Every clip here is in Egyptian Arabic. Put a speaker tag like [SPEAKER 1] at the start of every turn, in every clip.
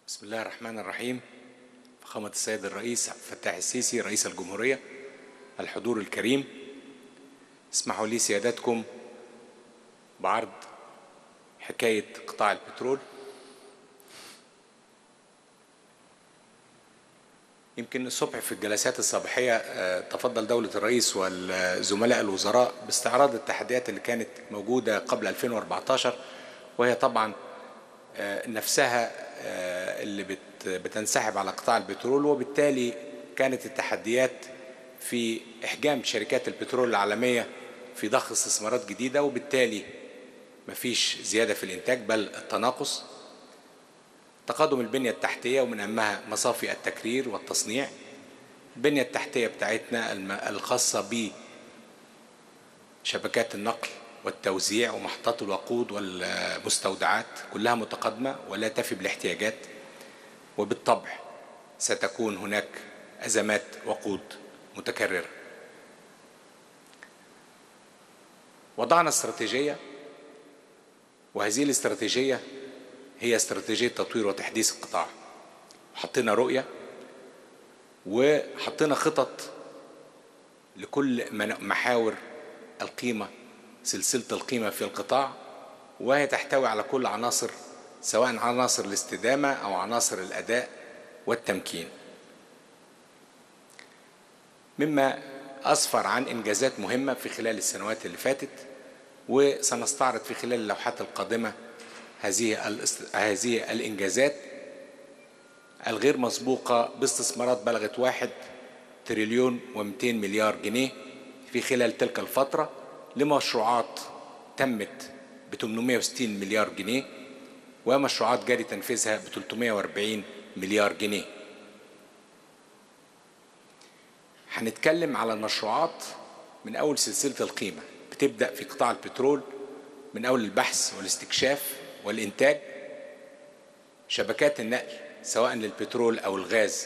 [SPEAKER 1] بسم الله الرحمن الرحيم فخامة السيد الرئيس عبد الفتاح السيسي رئيس الجمهورية الحضور الكريم اسمحوا لي سيادتكم بعرض حكاية قطاع البترول يمكن الصبح في الجلسات الصباحية آه، تفضل دولة الرئيس والزملاء الوزراء باستعراض التحديات اللي كانت موجودة قبل 2014 وهي طبعا آه، نفسها آه، اللي بت- بتنسحب على قطاع البترول وبالتالي كانت التحديات في إحجام شركات البترول العالمية في ضخ استثمارات جديدة وبالتالي مفيش زيادة في الإنتاج بل التناقص تقادم البنية التحتية ومن أهمها مصافي التكرير والتصنيع البنية التحتية بتاعتنا الم- الخاصة بشبكات النقل والتوزيع ومحطات الوقود والمستودعات كلها متقدمة ولا تفي بالاحتياجات وبالطبع ستكون هناك أزمات وقود متكررة وضعنا استراتيجية وهذه الاستراتيجية هي استراتيجية تطوير وتحديث القطاع حطينا رؤية وحطينا خطط لكل من- محاور القيمة سلسلة القيمة في القطاع وهي تحتوي على كل عناصر سواء عناصر الاستدامة أو عناصر الأداء والتمكين مما أسفر عن إنجازات مهمة في خلال السنوات اللي فاتت وسنستعرض في خلال اللوحات القادمة هذه الاست- هذه الإنجازات الغير مسبوقة باستثمارات بلغت واحد تريليون ومئتين مليار جنيه في خلال تلك الفترة لمشروعات تمت ب 860 مليار جنيه ومشروعات جاري تنفيذها ب 340 مليار جنيه هنتكلم على المشروعات من أول سلسلة القيمة بتبدأ في قطاع البترول من أول البحث والاستكشاف والإنتاج شبكات النقل سواء للبترول أو الغاز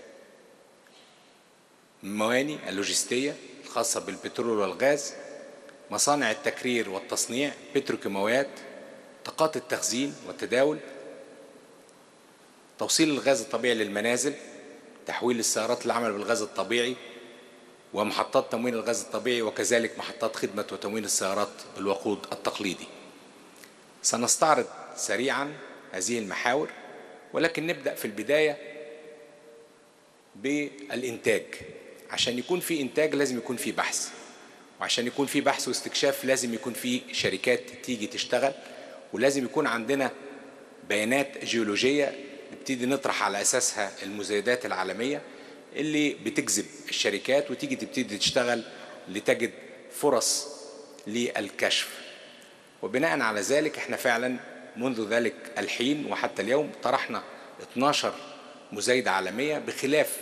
[SPEAKER 1] المواني اللوجستية الخاصة بالبترول والغاز مصانع التكرير والتصنيع بتروكيماويات طاقات التخزين والتداول توصيل الغاز الطبيعي للمنازل تحويل السيارات للعمل بالغاز الطبيعي ومحطات تموين الغاز الطبيعي وكذلك محطات خدمة وتموين السيارات بالوقود التقليدي سنستعرض سريعا هذه المحاور ولكن نبدأ في البداية بالإنتاج عشان يكون في إنتاج لازم يكون في بحث وعشان يكون في بحث واستكشاف لازم يكون في شركات تيجي تشتغل ولازم يكون عندنا بيانات جيولوجية نبتدي نطرح على أساسها المزايدات العالمية اللي بتجذب الشركات وتيجي تبتدي تشتغل لتجد فرص للكشف وبناء على ذلك احنا فعلا منذ ذلك الحين وحتى اليوم طرحنا 12 مزايدة عالمية بخلاف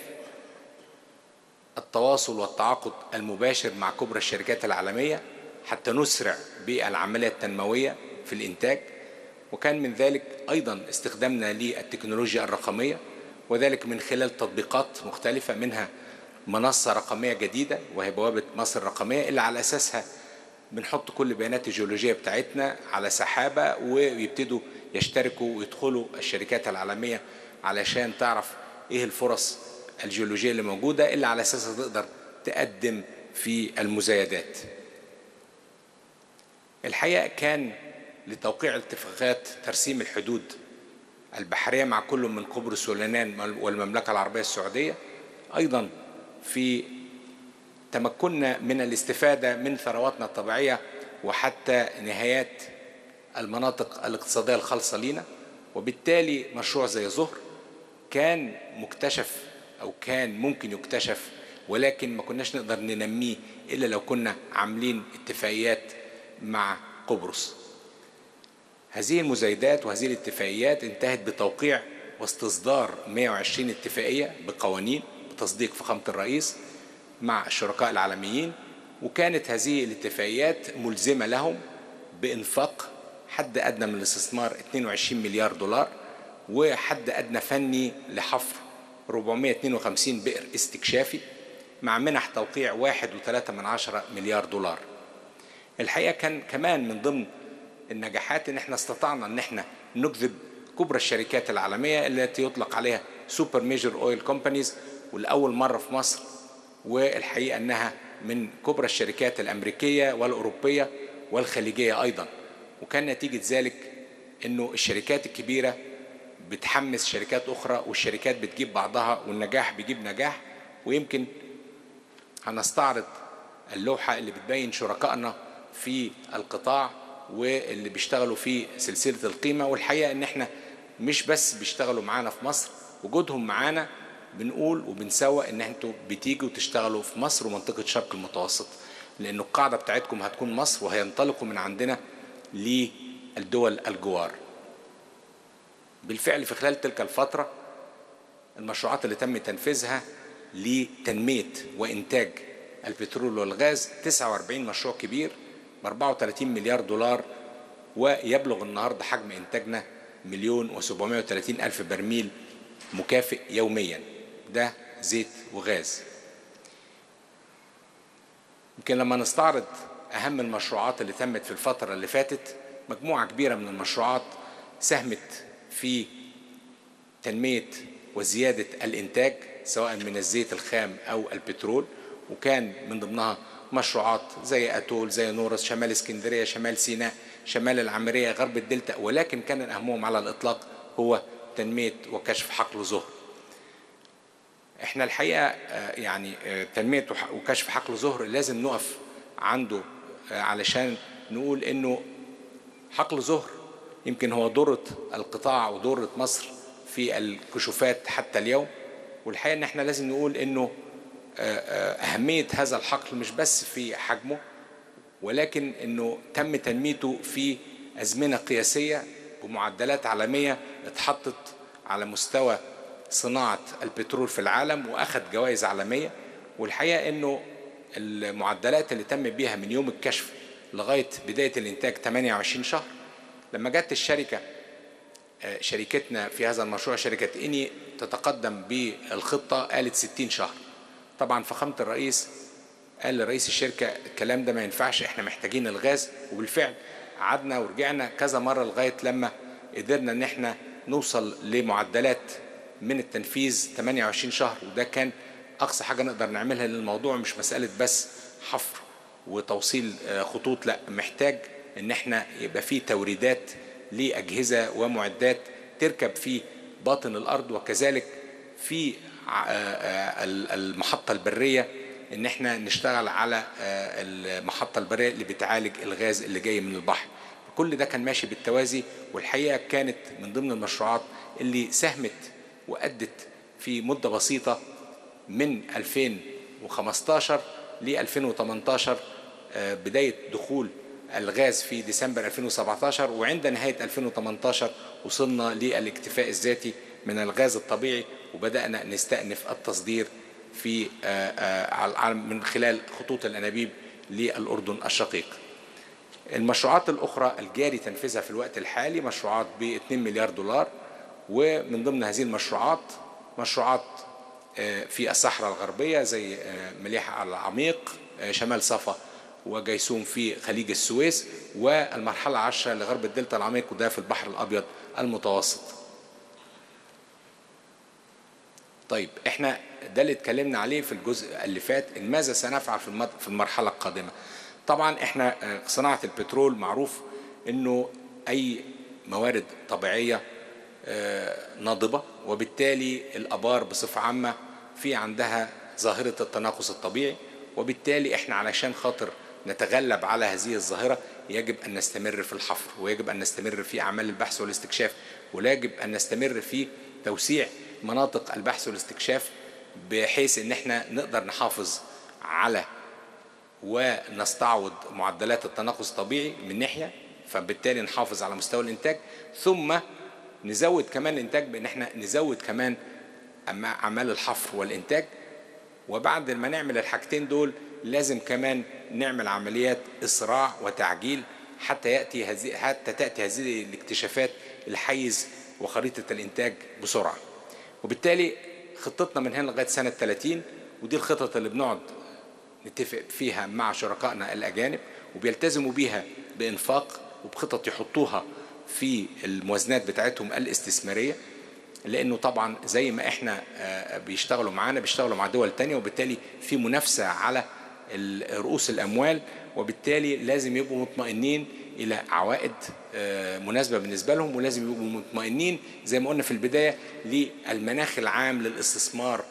[SPEAKER 1] التواصل والتعاقد المباشر مع كبرى الشركات العالمية حتى نسرع بالعملية التنموية في الإنتاج وكان من ذلك أيضا استخدامنا للتكنولوجيا الرقمية وذلك من خلال تطبيقات مختلفة منها منصة رقمية جديدة وهي بوابة مصر الرقمية اللي على أساسها بنحط كل بيانات الجيولوجية بتاعتنا على سحابة ويبتدوا يشتركوا ويدخلوا الشركات العالمية علشان تعرف ايه الفرص الجيولوجية اللي موجودة اللي على أساسها تقدر تقدم في المزايدات الحقيقة كان لتوقيع اتفاقات ترسيم الحدود البحرية مع كل من قبرص واليونان والمملكة العربية السعودية أيضا في تمكنا من الاستفادة من ثرواتنا الطبيعية وحتى نهايات المناطق الاقتصادية الخالصة لينا وبالتالي مشروع زي زهر كان مكتشف أو كان ممكن يكتشف ولكن ما كناش نقدر ننميه إلا لو كنا عاملين اتفاقيات مع قبرص هذه المزايدات وهذه الاتفاقيات انتهت بتوقيع واستصدار 120 اتفاقية بقوانين بتصديق فخامة الرئيس مع الشركاء العالميين وكانت هذه الاتفاقيات ملزمة لهم بإنفاق حد أدنى من الاستثمار 22 مليار دولار وحد أدنى فني لحفر 452 بئر استكشافي مع منح توقيع واحد وثلاثة من عشرة مليار دولار الحقيقة كان كمان من ضمن النجاحات ان احنا استطعنا ان احنا نجذب كبرى الشركات العالمية التي يطلق عليها سوبر ميجر اويل كومبانيز والأول مرة في مصر والحقيقة أنها من كبرى الشركات الأمريكية والأوروبية والخليجية أيضا وكان نتيجة ذلك أنه الشركات الكبيرة بتحمس شركات أخرى والشركات بتجيب بعضها والنجاح بيجيب نجاح ويمكن هنستعرض اللوحة اللي بتبين شركائنا في القطاع واللي بيشتغلوا في سلسلة القيمة والحقيقة ان احنا مش بس بيشتغلوا معانا في مصر وجودهم معانا بنقول وبنسوى ان انتوا بتيجوا تشتغلوا في مصر ومنطقة شرق المتوسط لان القاعدة بتاعتكم هتكون مصر وهينطلقوا من عندنا للدول الجوار بالفعل في خلال تلك الفترة المشروعات اللي تم تنفيذها لتنمية وإنتاج البترول والغاز 49 مشروع كبير ب 34 مليار دولار ويبلغ النهاردة حجم إنتاجنا مليون و730 ألف برميل مكافئ يوميا ده زيت وغاز يمكن لما نستعرض أهم المشروعات اللي تمت في الفترة اللي فاتت مجموعة كبيرة من المشروعات ساهمت في تنمية وزيادة الإنتاج سواء من الزيت الخام أو البترول وكان من ضمنها مشروعات زي أتول زي نورس شمال اسكندرية شمال سيناء شمال العمرية غرب الدلتا ولكن كان أهمهم على الإطلاق هو تنمية وكشف حقل زهر احنا الحقيقة يعني تنمية وكشف حقل زهر لازم نقف عنده علشان نقول انه حقل زهر يمكن هو ضرة القطاع وضرة مصر في الكشوفات حتى اليوم والحقيقة ان احنا لازم نقول انه أهمية هذا الحقل مش بس في حجمه ولكن انه تم تنميته في أزمنة قياسية بمعدلات عالمية اتحطت على مستوى صناعة البترول في العالم وأخذ جوائز عالمية والحقيقة انه المعدلات اللي تم بيها من يوم الكشف لغاية بداية الإنتاج 28 شهر لما جت الشركة شركتنا في هذا المشروع شركة إني تتقدم بالخطة قالت 60 شهر طبعا فخامة الرئيس قال لرئيس الشركة الكلام ده ما ينفعش احنا محتاجين الغاز وبالفعل قعدنا ورجعنا كذا مرة لغاية لما قدرنا ان احنا نوصل لمعدلات من التنفيذ 28 شهر وده كان اقصى حاجة نقدر نعملها للموضوع مش مسألة بس حفر وتوصيل خطوط لا محتاج ان احنا يبقى في توريدات لأجهزة ومعدات تركب في باطن الأرض وكذلك في المحطة البرية ان احنا نشتغل على المحطة البرية اللي بتعالج الغاز اللي جاي من البحر كل ده كان ماشي بالتوازي والحقيقة كانت من ضمن المشروعات اللي ساهمت وأدت في مدة بسيطة من 2015 ل 2018 بداية دخول الغاز في ديسمبر 2017 وعند نهاية 2018 وصلنا للاكتفاء الذاتي من الغاز الطبيعي وبدأنا نستأنف التصدير في من خلال خطوط الأنابيب للأردن الشقيق المشروعات الأخرى الجاري تنفيذها في الوقت الحالي مشروعات ب 2 مليار دولار ومن ضمن هذه المشروعات مشروعات في الصحراء الغربية زي مليحة العميق شمال صفا وجيسوم في خليج السويس والمرحلة عشرة لغرب الدلتا العميق وده في البحر الأبيض المتوسط طيب احنا ده اللي اتكلمنا عليه في الجزء اللي فات ماذا سنفعل في في المرحلة القادمة طبعا احنا صناعة البترول معروف انه اي موارد طبيعية ناضبة وبالتالي الابار بصفة عامة في عندها ظاهرة التناقص الطبيعي وبالتالي احنا علشان خاطر نتغلب على هذه الظاهرة يجب أن نستمر في الحفر ويجب أن نستمر في أعمال البحث والاستكشاف ويجب أن نستمر في توسيع مناطق البحث والاستكشاف بحيث أن احنا نقدر نحافظ على ونستعوض معدلات التناقص الطبيعي من ناحية فبالتالي نحافظ على مستوى الإنتاج ثم نزود كمان الإنتاج بأن احنا نزود كمان أعمال الحفر والإنتاج وبعد ما نعمل الحاجتين دول لازم كمان نعمل عمليات إسراع وتعجيل حتى يأتي هذه حتى تأتي هذه الاكتشافات الحيز وخريطة الإنتاج بسرعة وبالتالي خطتنا من هنا لغاية سنة 30 ودي الخطط اللي بنقعد نتفق فيها مع شركائنا الأجانب وبيلتزموا بيها بإنفاق وبخطط يحطوها في الموازنات بتاعتهم الاستثماريه لانه طبعا زي ما احنا بيشتغلوا معانا بيشتغلوا مع دول تانية وبالتالي في منافسه على رؤوس الاموال وبالتالي لازم يبقوا مطمئنين الى عوائد مناسبه بالنسبه لهم ولازم يبقوا مطمئنين زي ما قلنا في البدايه للمناخ العام للاستثمار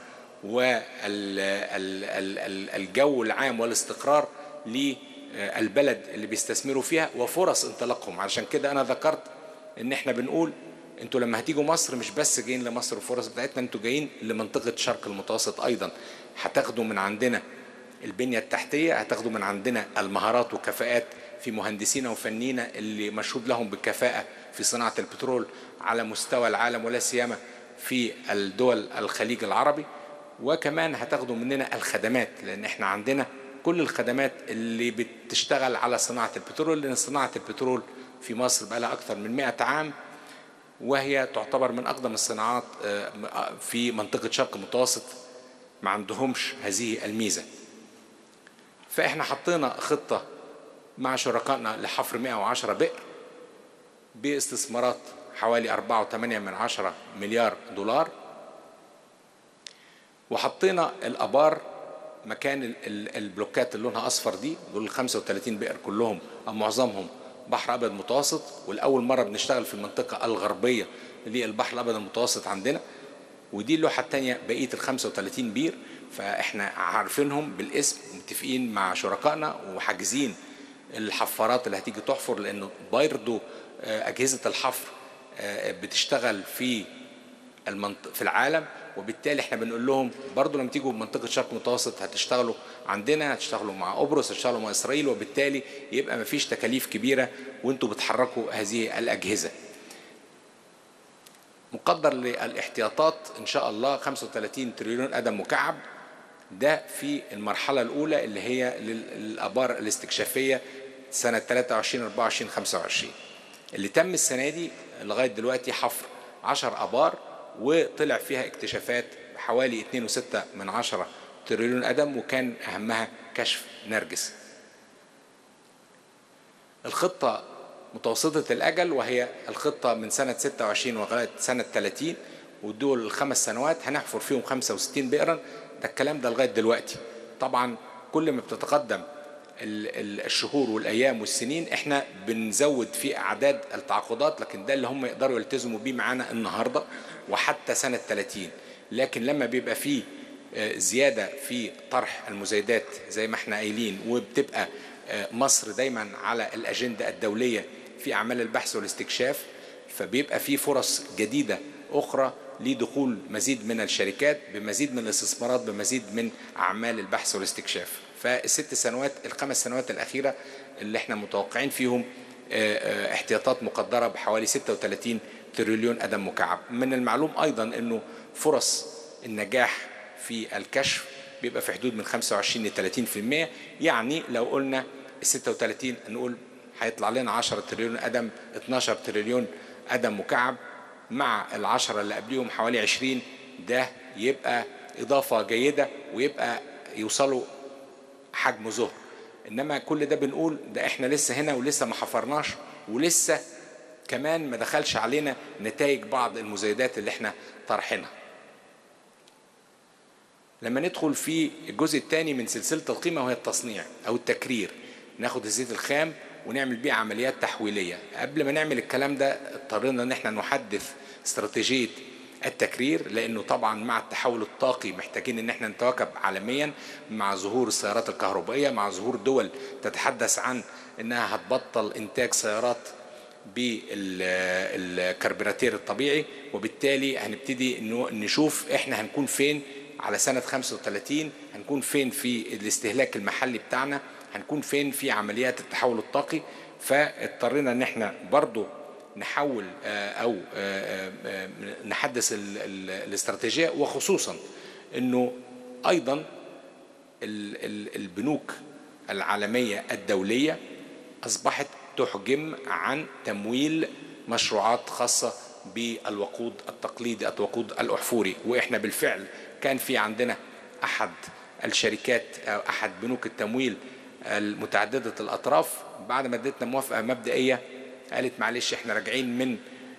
[SPEAKER 1] والجو العام والاستقرار للبلد اللي بيستثمروا فيها وفرص انطلاقهم علشان كده انا ذكرت ان احنا بنقول انتوا لما هتيجوا مصر مش بس جايين لمصر الفرص بتاعتنا انتوا جايين لمنطقه شرق المتوسط ايضا هتاخدوا من عندنا البنيه التحتيه هتاخدوا من عندنا المهارات وكفاءات في مهندسين وفنينا اللي مشهود لهم بالكفاءه في صناعه البترول على مستوى العالم ولا سيما في الدول الخليج العربي وكمان هتاخدوا مننا الخدمات لان احنا عندنا كل الخدمات اللي بتشتغل على صناعه البترول لان صناعه البترول في مصر بقى لها اكثر من 100 عام وهي تعتبر من اقدم الصناعات في منطقه شرق المتوسط ما عندهمش هذه الميزه فاحنا حطينا خطه مع شركائنا لحفر 110 بئر باستثمارات حوالي 4.8 من عشرة مليار دولار وحطينا الابار مكان البلوكات اللي لونها اصفر دي دول ال 35 بئر كلهم او معظمهم بحر ابيض متوسط والاول مره بنشتغل في المنطقه الغربيه للبحر الابيض المتوسط عندنا ودي اللوحه الثانيه بقيه ال 35 بير فاحنا عارفينهم بالاسم ومتفقين مع شركائنا وحاجزين الحفارات اللي هتيجي تحفر لانه برضه اجهزه الحفر بتشتغل في المنطق في العالم وبالتالي احنا بنقول لهم برضه لما تيجوا بمنطقه الشرق المتوسط هتشتغلوا عندنا هتشتغلوا مع قبرص هتشتغلوا مع اسرائيل وبالتالي يبقى ما فيش تكاليف كبيره وانتوا بتحركوا هذه الاجهزه. مقدر للاحتياطات ان شاء الله 35 تريليون قدم مكعب ده في المرحله الاولى اللي هي للابار الاستكشافيه سنه 23 24 25 اللي تم السنه دي لغايه دلوقتي حفر 10 ابار وطلع فيها اكتشافات حوالي 2.6 من عشرة تريليون قدم وكان أهمها كشف نرجس الخطة متوسطة الأجل وهي الخطة من سنة 26 لغاية سنة 30 ودول الخمس سنوات هنحفر فيهم 65 بئرا ده الكلام ده لغاية دلوقتي طبعا كل ما بتتقدم الشهور والايام والسنين احنا بنزود في اعداد التعاقدات لكن ده اللي هم يقدروا يلتزموا بيه معانا النهارده وحتى سنه 30 لكن لما بيبقى فيه زياده في طرح المزايدات زي ما احنا قايلين وبتبقى مصر دايما على الاجنده الدوليه في اعمال البحث والاستكشاف فبيبقى في فرص جديده اخرى لدخول مزيد من الشركات بمزيد من الاستثمارات بمزيد من اعمال البحث والاستكشاف فالست سنوات الخمس سنوات الأخيرة اللي احنا متوقعين فيهم احتياطات مقدرة بحوالي 36 تريليون قدم مكعب من المعلوم أيضا أنه فرص النجاح في الكشف بيبقى في حدود من 25 ل 30% يعني لو قلنا ال 36 نقول هيطلع لنا 10 تريليون قدم 12 تريليون قدم مكعب مع العشرة اللي قبليهم حوالي 20 ده يبقى إضافة جيدة ويبقى يوصلوا حجم ظهر انما كل ده بنقول ده احنا لسه هنا ولسه ما حفرناش ولسه كمان ما دخلش علينا نتائج بعض المزايدات اللي احنا طرحينها لما ندخل في الجزء الثاني من سلسله القيمه وهي التصنيع او التكرير ناخد الزيت الخام ونعمل بيه عمليات تحويليه قبل ما نعمل الكلام ده اضطرينا ان احنا نحدث استراتيجيه التكرير لانه طبعا مع التحول الطاقي محتاجين ان احنا نتواكب عالميا مع ظهور السيارات الكهربائيه مع ظهور دول تتحدث عن انها هتبطل انتاج سيارات بالكربيراتير الطبيعي وبالتالي هنبتدي نشوف احنا هنكون فين على سنة 35 هنكون فين في الاستهلاك المحلي بتاعنا هنكون فين في عمليات التحول الطاقي فاضطرينا ان احنا برضو نحول او نحدث الاستراتيجيه وخصوصا انه ايضا البنوك العالميه الدوليه اصبحت تحجم عن تمويل مشروعات خاصه بالوقود التقليدي الوقود الاحفوري واحنا بالفعل كان في عندنا احد الشركات او احد بنوك التمويل المتعدده الاطراف بعد ما ادتنا موافقه مبدئيه قالت معلش احنا راجعين من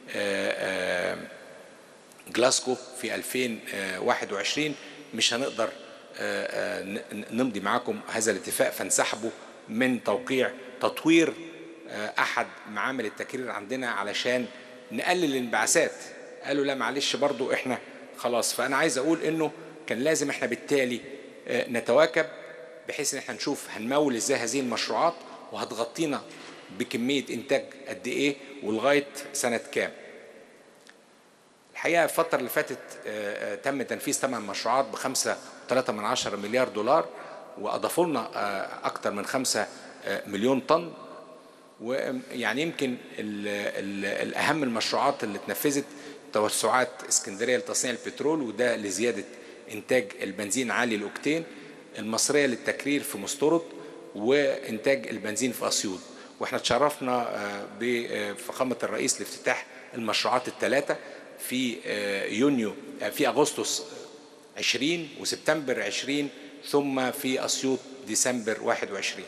[SPEAKER 1] جلاسكو في 2021 مش هنقدر نمضي معاكم هذا الاتفاق فانسحبوا من توقيع تطوير احد معامل التكرير عندنا علشان نقلل الانبعاثات قالوا لا معلش برضو احنا خلاص فانا عايز اقول انه كان لازم احنا بالتالي نتواكب بحيث ان احنا نشوف هنمول ازاي هذه المشروعات وهتغطينا بكميه انتاج قد ايه ولغايه سنه كام الحقيقه الفتره اللي فاتت تم تنفيذ ثمان مشروعات بخمسة وثلاثة من عشرة مليار دولار واضافوا لنا اكثر من خمسة مليون طن ويعني يمكن ال ال الاهم المشروعات اللي اتنفذت توسعات اسكندريه لتصنيع البترول وده لزياده انتاج البنزين عالي الاوكتين المصريه للتكرير في مستورد وانتاج البنزين في اسيوط واحنا تشرفنا بفخامه الرئيس لافتتاح المشروعات الثلاثه في يونيو في اغسطس 20 وسبتمبر 20 ثم في اسيوط ديسمبر 21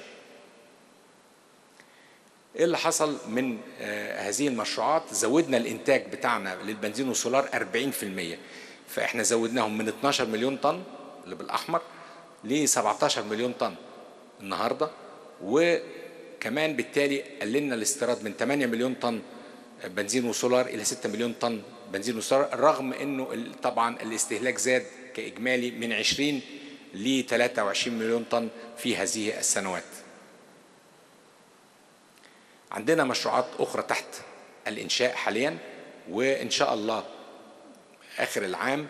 [SPEAKER 1] ايه اللي حصل من هذه المشروعات زودنا الانتاج بتاعنا للبنزين والسولار 40% فاحنا زودناهم من 12 مليون طن اللي بالاحمر ل 17 مليون طن النهارده وكمان بالتالي قللنا الاستيراد من 8 مليون طن بنزين وسولار الى 6 مليون طن بنزين وسولار رغم انه طبعا الاستهلاك زاد كاجمالي من 20 ل 23 مليون طن في هذه السنوات. عندنا مشروعات اخرى تحت الانشاء حاليا وان شاء الله اخر العام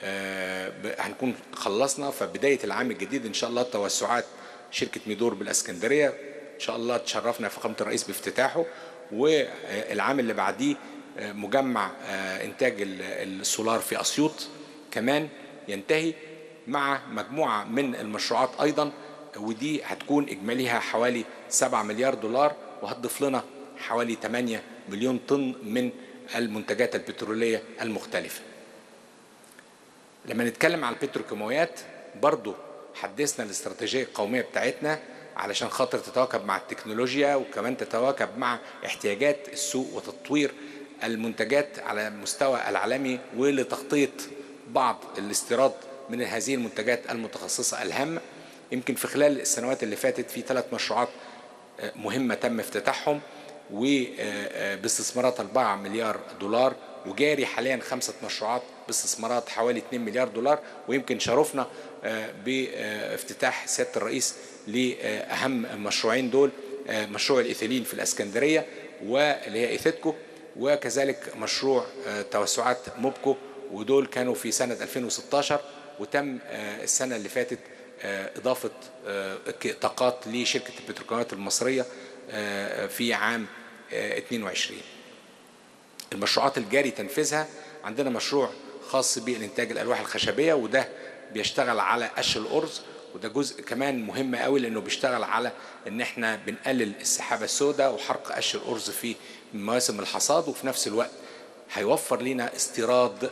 [SPEAKER 1] هنكون خلصنا فبدايه العام الجديد ان شاء الله توسعات شركه ميدور بالاسكندريه ان شاء الله تشرفنا فخامه الرئيس بافتتاحه والعام اللي بعديه مجمع انتاج السولار في اسيوط كمان ينتهي مع مجموعه من المشروعات ايضا ودي هتكون اجماليها حوالي 7 مليار دولار وهتضيف لنا حوالي 8 مليون طن من المنتجات البتروليه المختلفه. لما نتكلم عن البتروكيماويات برضو حدثنا الاستراتيجيه القوميه بتاعتنا علشان خاطر تتواكب مع التكنولوجيا وكمان تتواكب مع احتياجات السوق وتطوير المنتجات على المستوى العالمي ولتغطيه بعض الاستيراد من هذه المنتجات المتخصصه الهامه يمكن في خلال السنوات اللي فاتت في ثلاث مشروعات مهمه تم افتتاحهم وباستثمارات 4 مليار دولار وجاري حاليا خمسه مشروعات باستثمارات حوالي 2 مليار دولار ويمكن شرفنا بافتتاح سياده الرئيس لاهم المشروعين دول مشروع الايثيلين في الاسكندريه واللي هي ايثيتكو وكذلك مشروع توسعات موبكو ودول كانوا في سنه 2016 وتم السنه اللي فاتت اضافه طاقات لشركه البتروكيماويات المصريه في عام 22 المشروعات الجاري تنفيذها عندنا مشروع خاص بالانتاج الالواح الخشبيه وده بيشتغل على قش الارز وده جزء كمان مهم قوي لانه بيشتغل على ان احنا بنقلل السحابه السوداء وحرق قش الارز في مواسم الحصاد وفي نفس الوقت هيوفر لنا استيراد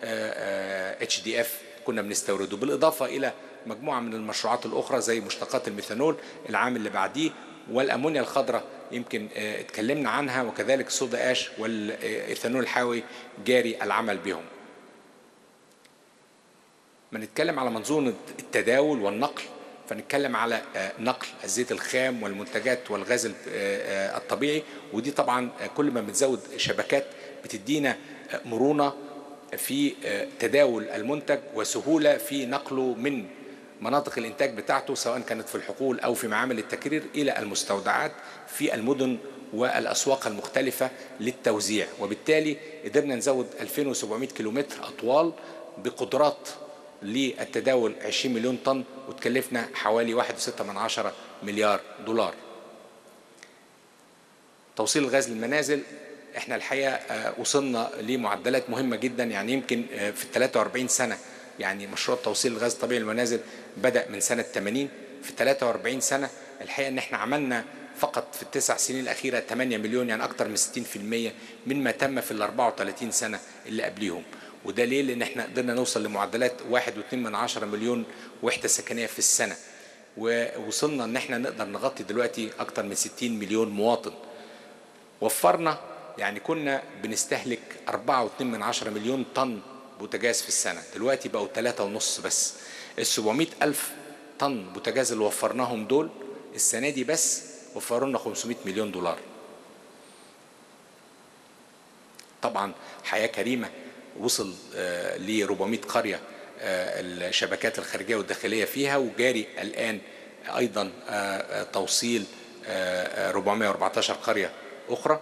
[SPEAKER 1] اتش دي اف كنا بنستورده بالاضافه الى مجموعه من المشروعات الاخرى زي مشتقات الميثانول العام اللي بعديه والامونيا الخضراء يمكن اتكلمنا عنها وكذلك صودا اش والايثانول الحيوي جاري العمل بهم ما نتكلم على منظومه التداول والنقل فنتكلم على نقل الزيت الخام والمنتجات والغاز الطبيعي ودي طبعا كل ما بتزود شبكات بتدينا مرونه في تداول المنتج وسهوله في نقله من مناطق الانتاج بتاعته سواء كانت في الحقول او في معامل التكرير الى المستودعات في المدن والاسواق المختلفه للتوزيع وبالتالي قدرنا نزود 2700 كيلومتر اطوال بقدرات للتداول 20 مليون طن وتكلفنا حوالي 1.6 من عشرة مليار دولار توصيل الغاز للمنازل احنا الحقيقه وصلنا لمعدلات مهمه جدا يعني يمكن في ال 43 سنه يعني مشروع توصيل الغاز الطبيعي للمنازل بدا من سنه 80 في 43 سنه الحقيقه ان احنا عملنا فقط في التسع سنين الاخيره 8 مليون يعني اكثر من 60% مما تم في ال 34 سنه اللي قبليهم وده ليه؟ لان احنا قدرنا نوصل لمعدلات 1.2 من عشرة مليون وحده سكنيه في السنه ووصلنا ان احنا نقدر نغطي دلوقتي اكثر من 60 مليون مواطن وفرنا يعني كنا بنستهلك 4.2 من عشرة مليون طن بوتاجاز في السنة دلوقتي بقوا 3 ونص بس ال 700 ألف طن بوتاجاز اللي وفرناهم دول السنة دي بس وفروا لنا 500 مليون دولار طبعا حياة كريمة وصل ل 400 قرية الشبكات الخارجية والداخلية فيها وجاري الآن أيضا توصيل 414 قرية أخرى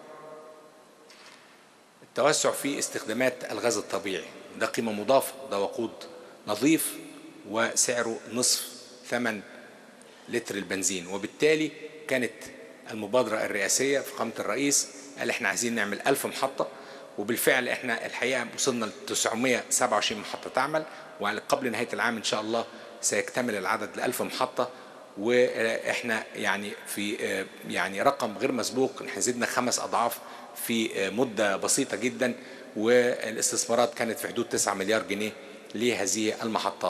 [SPEAKER 1] التوسع في استخدامات الغاز الطبيعي ده قيمة مضافة ده وقود نظيف وسعره نصف ثمن لتر البنزين وبالتالي كانت المبادرة الرئاسية في قامة الرئيس قال احنا عايزين نعمل ألف محطة وبالفعل احنا الحقيقة وصلنا ل 927 محطة تعمل وقبل نهاية العام إن شاء الله سيكتمل العدد ل 1000 محطة واحنا يعني في يعني رقم غير مسبوق احنا زدنا خمس أضعاف في مدة بسيطة جدا والاستثمارات كانت في حدود 9 مليار جنيه لهذه المحطات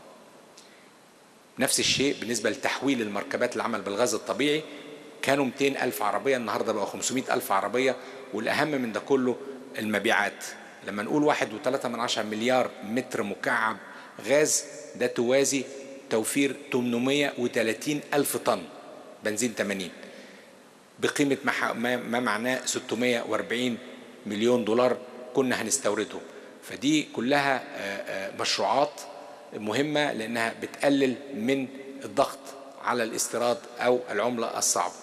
[SPEAKER 1] نفس الشيء بالنسبة لتحويل المركبات العمل بالغاز الطبيعي كانوا 200 ألف عربية النهاردة بقوا 500 ألف عربية والأهم من ده كله المبيعات لما نقول واحد وثلاثة من عشر مليار متر مكعب غاز ده توازي توفير 830 ألف طن بنزين 80 بقيمة ما معناه 640 مليون دولار كنا هنستوردهم فدي كلها مشروعات مهمة لأنها بتقلل من الضغط على الاستيراد أو العملة الصعبة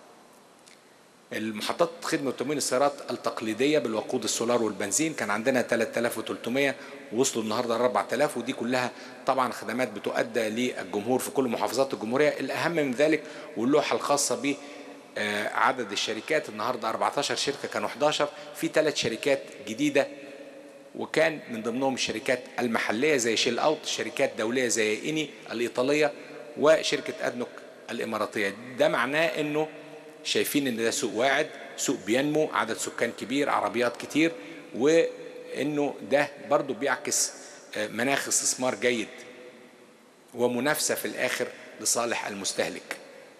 [SPEAKER 1] المحطات خدمة وتموين السيارات التقليدية بالوقود السولار والبنزين كان عندنا 3300 وصلوا النهارده ل 4000 ودي كلها طبعا خدمات بتؤدى للجمهور في كل محافظات الجمهورية الأهم من ذلك واللوحة الخاصة ب عدد الشركات النهارده 14 شركة كانوا 11 في ثلاث شركات جديدة وكان من ضمنهم الشركات المحلية زي شيل أوت شركات دولية زي إني الإيطالية وشركة أدنوك الإماراتية ده معناه أنه شايفين ان ده سوق واعد سوق بينمو عدد سكان كبير عربيات كتير وانه ده برضو بيعكس مناخ استثمار جيد ومنافسة في الاخر لصالح المستهلك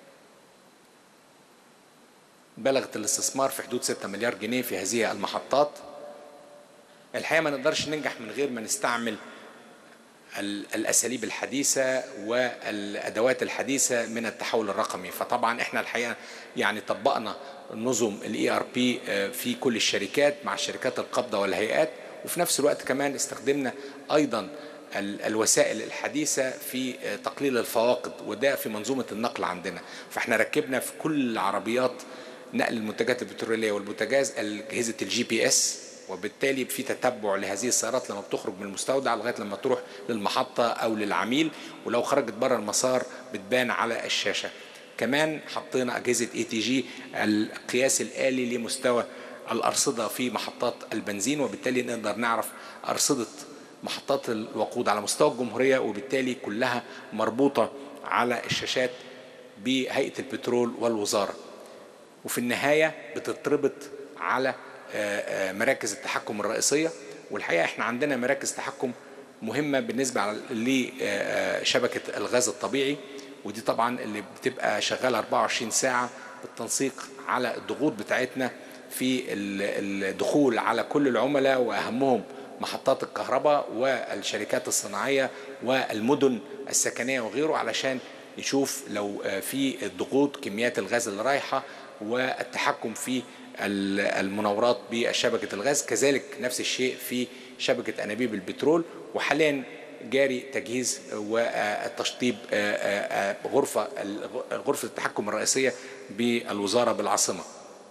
[SPEAKER 1] بلغت الاستثمار في حدود 6 مليار جنيه في هذه المحطات الحقيقة ما نقدرش ننجح من غير ما نستعمل الاساليب الحديثه والادوات الحديثه من التحول الرقمي فطبعا احنا الحقيقه يعني طبقنا نظم الاي ار بي في كل الشركات مع الشركات القابضه والهيئات وفي نفس الوقت كمان استخدمنا ايضا الوسائل الحديثه في تقليل الفواقد وده في منظومه النقل عندنا فاحنا ركبنا في كل عربيات نقل المنتجات البتروليه والبوتاجاز اجهزه الجي بي اس وبالتالي في تتبع لهذه السيارات لما بتخرج من المستودع لغايه لما تروح للمحطه او للعميل ولو خرجت بره المسار بتبان على الشاشه كمان حطينا اجهزه اي تي جي القياس الالي لمستوى الارصده في محطات البنزين وبالتالي نقدر نعرف ارصده محطات الوقود على مستوى الجمهوريه وبالتالي كلها مربوطه على الشاشات بهيئه البترول والوزاره وفي النهايه بتتربط على مراكز التحكم الرئيسية والحقيقة احنا عندنا مراكز تحكم مهمة بالنسبة لشبكة الغاز الطبيعي ودي طبعا اللي بتبقى شغالة 24 ساعة بالتنسيق على الضغوط بتاعتنا في الدخول على كل العملاء وأهمهم محطات الكهرباء والشركات الصناعية والمدن السكنية وغيره علشان نشوف لو في الضغوط كميات الغاز اللي رايحة والتحكم في المناورات بشبكة الغاز كذلك نفس الشيء في شبكة أنابيب البترول وحاليا جاري تجهيز والتشطيب غرفة غرفة التحكم الرئيسية بالوزارة بالعاصمة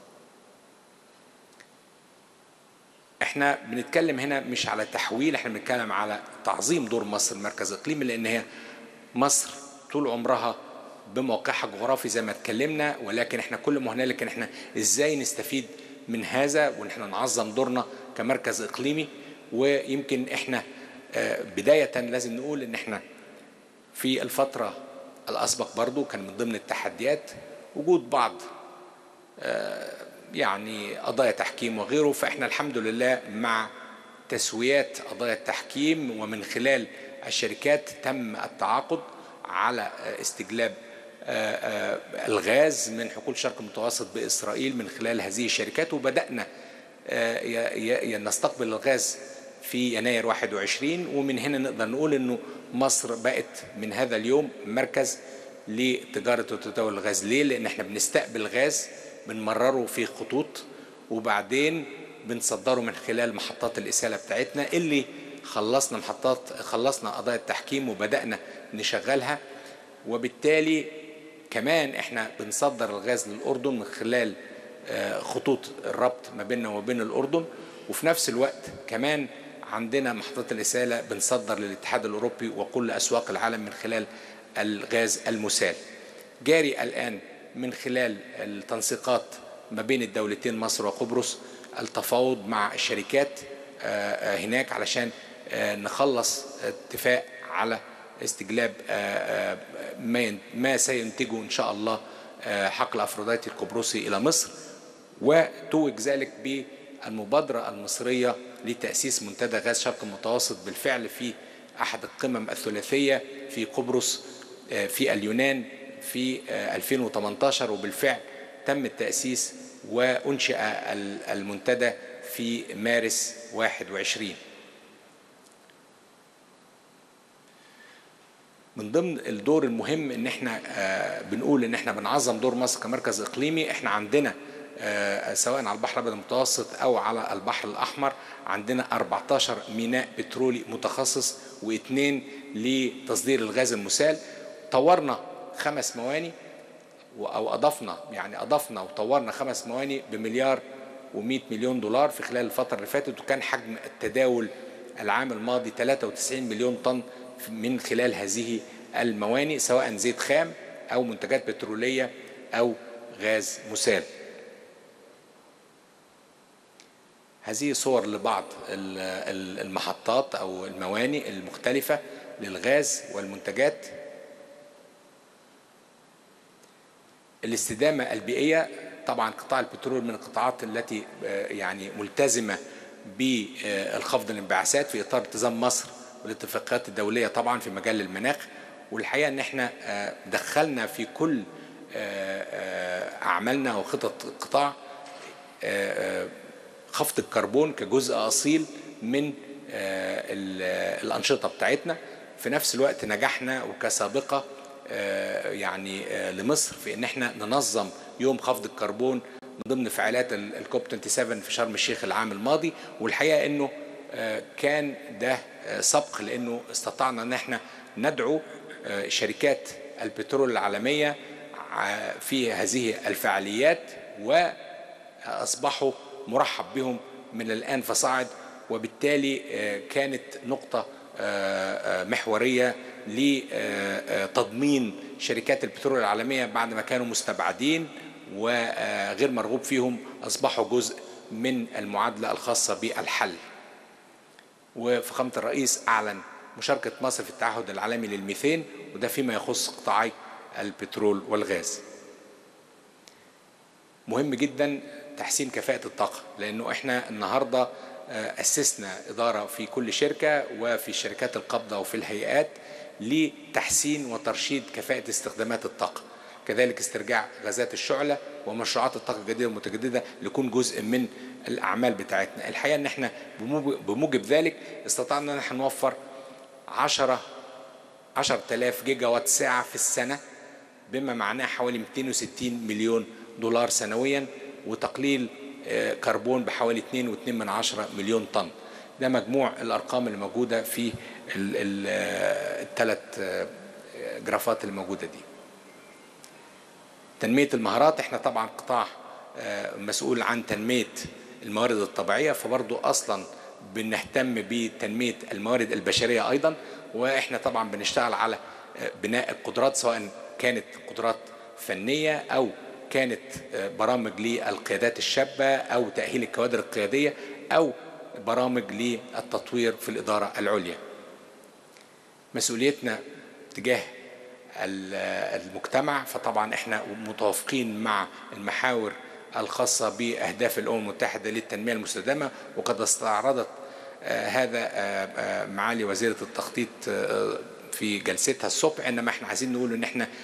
[SPEAKER 1] احنا بنتكلم هنا مش على تحويل احنا بنتكلم على تعظيم دور مصر المركز الاقليمي لان هي مصر طول عمرها بموقعها الجغرافي زي ما اتكلمنا ولكن احنا كل ما هنالك ان احنا ازاي نستفيد من هذا وان احنا نعظم دورنا كمركز اقليمي ويمكن احنا بداية لازم نقول ان احنا في الفترة الاسبق برضو كان من ضمن التحديات وجود بعض يعني قضايا تحكيم وغيره فاحنا الحمد لله مع تسويات قضايا التحكيم ومن خلال الشركات تم التعاقد على استجلاب الغاز من حقول الشرق المتوسط بإسرائيل من خلال هذه الشركات وبدأنا نستقبل الغاز في يناير 21 ومن هنا نقدر نقول انه مصر بقت من هذا اليوم مركز لتجارة وتداول الغاز ليه؟ لأن احنا بنستقبل غاز بنمرره في خطوط وبعدين بنصدره من خلال محطات الإسالة بتاعتنا اللي خلصنا محطات خلصنا قضايا التحكيم وبدأنا نشغلها وبالتالي كمان احنا بنصدر الغاز للأردن من خلال خطوط الربط ما بيننا وبين الأردن وفي نفس الوقت كمان عندنا محطات الإسالة بنصدر للاتحاد الأوروبي وكل أسواق العالم من خلال الغاز المسال جاري الآن من خلال التنسيقات ما بين الدولتين مصر وقبرص التفاوض مع الشركات هناك علشان نخلص اتفاق على استجلاب ما سينتجه إن شاء الله حقل أفروديتي القبرصي إلى مصر وتوج ذلك بالمبادرة المصرية لتأسيس منتدى غاز شرق المتوسط بالفعل في أحد القمم الثلاثية في قبرص في اليونان في 2018 وبالفعل تم التأسيس وأنشئ المنتدى في مارس 21 من ضمن الدور المهم ان احنا بنقول ان احنا بنعظم دور مصر كمركز اقليمي احنا عندنا سواء على البحر الابيض المتوسط او على البحر الاحمر عندنا 14 ميناء بترولي متخصص واثنين لتصدير الغاز المسال طورنا خمس مواني او اضفنا يعني اضفنا وطورنا خمس مواني بمليار و100 مليون دولار في خلال الفتره اللي فاتت وكان حجم التداول العام الماضي 93 مليون طن من خلال هذه المواني سواء زيت خام او منتجات بتروليه او غاز مسال هذه صور لبعض المحطات او المواني المختلفه للغاز والمنتجات الاستدامه البيئيه طبعا قطاع البترول من القطاعات التي يعني ملتزمه بالخفض الانبعاثات في اطار التزام مصر والاتفاقيات الدوليه طبعا في مجال المناخ والحقيقه ان احنا دخلنا في كل اعمالنا وخطط القطاع خفض الكربون كجزء اصيل من الانشطه بتاعتنا في نفس الوقت نجحنا وكسابقه يعني لمصر في ان احنا ننظم يوم خفض الكربون من ضمن فعاليات الكوب 27 في شرم الشيخ العام الماضي والحقيقه انه كان ده سبق لانه استطعنا ان احنا ندعو شركات البترول العالميه في هذه الفعاليات واصبحوا مرحب بهم من الان فصاعد وبالتالي كانت نقطه محوريه لتضمين شركات البترول العالميه بعد ما كانوا مستبعدين وغير مرغوب فيهم اصبحوا جزء من المعادله الخاصه بالحل. وفخامه الرئيس اعلن مشاركه مصر في التعهد العالمي للميثين وده فيما يخص قطاعي البترول والغاز. مهم جدا تحسين كفاءه الطاقه لانه احنا النهارده اسسنا اداره في كل شركه وفي شركات القبضه وفي الهيئات لتحسين وترشيد كفاءه استخدامات الطاقه. كذلك استرجاع غازات الشعله ومشروعات الطاقه الجديده والمتجدده ليكون جزء من الاعمال بتاعتنا الحقيقه ان احنا بموجب ذلك استطعنا ان احنا نوفر 10 10000 جيجا وات ساعه في السنه بما معناه حوالي 260 مليون دولار سنويا وتقليل كربون بحوالي 2.2 من عشرة مليون طن ده مجموع الارقام اللي موجوده في الثلاث جرافات اللي موجوده دي تنميه المهارات احنا طبعا قطاع مسؤول عن تنميه الموارد الطبيعيه فبرضه اصلا بنهتم بتنميه الموارد البشريه ايضا واحنا طبعا بنشتغل على بناء القدرات سواء كانت قدرات فنيه او كانت برامج للقيادات الشابه او تاهيل الكوادر القياديه او برامج للتطوير في الاداره العليا. مسؤوليتنا تجاه المجتمع فطبعا احنا متوافقين مع المحاور الخاصة بأهداف الأمم المتحدة للتنمية المستدامة وقد استعرضت هذا معالي وزيرة التخطيط في جلستها الصبح إنما احنا عايزين نقول إن احنا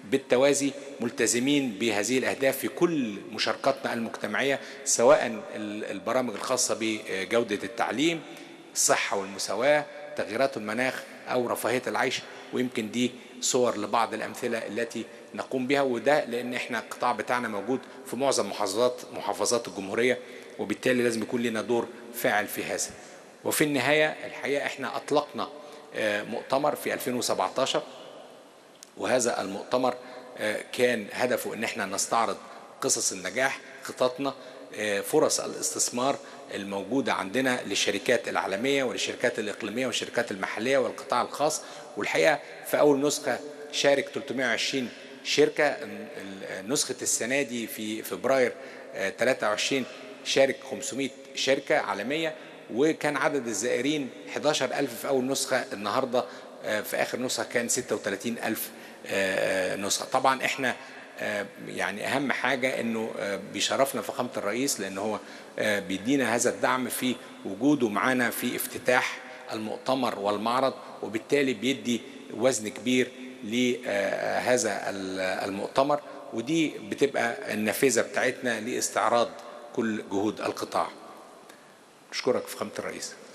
[SPEAKER 1] بالتوازي ملتزمين بهذه الأهداف في كل مشاركاتنا المجتمعية سواء البرامج الخاصة بجودة التعليم الصحة والمساواة تغييرات المناخ أو رفاهية العيش ويمكن دي صور لبعض الأمثلة التي نقوم بها وده لأن احنا القطاع بتاعنا موجود في معظم محافظات محافظات الجمهورية وبالتالي لازم يكون لنا دور فاعل في هذا وفي النهاية الحقيقة احنا أطلقنا مؤتمر في 2017 وهذا المؤتمر كان هدفه ان احنا نستعرض قصص النجاح خططنا فرص الاستثمار الموجودة عندنا للشركات العالمية وللشركات الإقليمية والشركات المحلية والقطاع الخاص والحقيقة في أول نسخة شارك 320 شركة نسخة السنة دي في فبراير 23 شارك 500 شركة عالمية وكان عدد الزائرين 11000 في أول نسخة النهاردة في آخر نسخة كان 36000 نسخة طبعا احنا يعني اهم حاجة انه بيشرفنا فخامة الرئيس لان هو بيدينا هذا الدعم في وجوده معانا في افتتاح المؤتمر والمعرض وبالتالي بيدي وزن كبير لهذا المؤتمر ودي بتبقى النافذة بتاعتنا لاستعراض كل جهود القطاع أشكرك فخامة الرئيس